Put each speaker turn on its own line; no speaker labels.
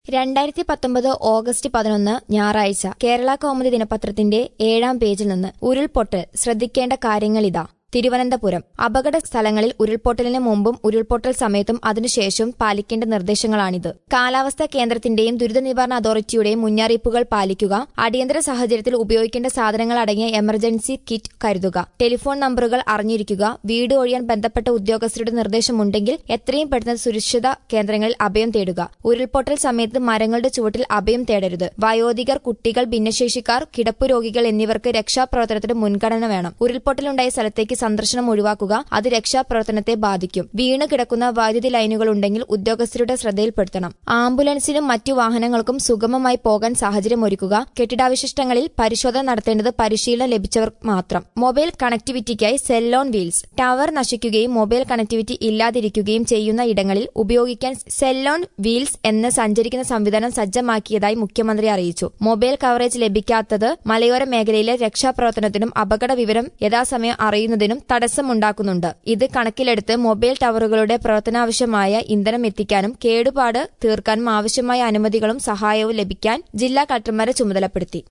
രണ്ടായിരത്തി പത്തൊമ്പത് ഓഗസ്റ്റ് പതിനൊന്ന് ഞായറാഴ്ച കേരള കൗമുദി ദിനപത്രത്തിന്റെ ഏഴാം പേജിൽ നിന്ന് ഉരുൾപൊട്ടൽ ശ്രദ്ധിക്കേണ്ട കാര്യങ്ങളിതാ തിരുവനന്തപുരം അപകട സ്ഥലങ്ങളിൽ ഉരുൾപൊട്ടലിന് മുമ്പും ഉരുൾപൊട്ടൽ സമയത്തും അതിനുശേഷവും പാലിക്കേണ്ട നിർദ്ദേശങ്ങളാണിത് കാലാവസ്ഥാ കേന്ദ്രത്തിന്റെയും ദുരിത നിവാരണ അതോറിറ്റിയുടെയും മുന്നറിയിപ്പുകൾ പാലിക്കുക അടിയന്തര സാഹചര്യത്തിൽ ഉപയോഗിക്കേണ്ട സാധനങ്ങൾ അടങ്ങിയ എമർജൻസി കിറ്റ് കരുതുക ടെലിഫോൺ നമ്പറുകൾ അറിഞ്ഞിരിക്കുക വീട് ഒഴിയാൻ ബന്ധപ്പെട്ട ഉദ്യോഗസ്ഥരുടെ നിർദ്ദേശമുണ്ടെങ്കിൽ എത്രയും പെട്ടെന്ന് സുരക്ഷിത കേന്ദ്രങ്ങളിൽ അഭയം തേടുക ഉരുൾപൊട്ടൽ സമയത്ത് മരങ്ങളുടെ ചുവട്ടിൽ അഭയം തേടരുത് വയോധികർ കുട്ടികൾ ഭിന്നശേഷിക്കാർ കിടപ്പു രോഗികൾ എന്നിവർക്ക് രക്ഷാപ്രവർത്തനത്തിന് മുൻഗണന വേണം ഉരുൾപൊട്ടലുണ്ടായ സ്ഥലത്തേക്ക് സന്ദർശനം ഒഴിവാക്കുക അത് രക്ഷാപ്രവർത്തനത്തെ ബാധിക്കും വീണ് കിടക്കുന്ന വൈദ്യുതി ലൈനുകൾ ഉണ്ടെങ്കിൽ ഉദ്യോഗസ്ഥരുടെ ശ്രദ്ധയിൽപ്പെടുത്തണം ആംബുലൻസിനും മറ്റു വാഹനങ്ങൾക്കും സുഗമമായി പോകാൻ സാഹചര്യമൊരുക്കുക കെട്ടിടാവശിഷ്ടങ്ങളിൽ പരിശോധന നടത്തേണ്ടത് പരിശീലനം ലഭിച്ചവർ മാത്രം മൊബൈൽ കണക്ടിവിറ്റിക്കായി സെല്ലോൺ വീൽസ് ടവർ നശിക്കുകയും മൊബൈൽ കണക്ടിവിറ്റി ഇല്ലാതിരിക്കുകയും ചെയ്യുന്ന ഇടങ്ങളിൽ ഉപയോഗിക്കാൻ സെല്ലോൺ വീൽസ് എന്ന സഞ്ചരിക്കുന്ന സംവിധാനം സജ്ജമാക്കിയതായി മുഖ്യമന്ത്രി അറിയിച്ചു മൊബൈൽ കവറേജ് ലഭിക്കാത്തത് മലയോര മേഖലയിലെ രക്ഷാപ്രവർത്തനത്തിനും അപകട വിവരം യഥാസമയം അറിയുന്നതിനും തടസ്സമുണ്ടാക്കുന്നുണ്ട് ഇത് കണക്കിലെടുത്ത് മൊബൈൽ ടവറുകളുടെ പ്രവർത്തനാവശ്യമായ ഇന്ധനം എത്തിക്കാനും കേടുപാട് തീർക്കാനും ആവശ്യമായ അനുമതികളും സഹായവും ലഭിക്കാൻ ജില്ലാ കളക്ടർമാരെ ചുമതലപ്പെടുത്തി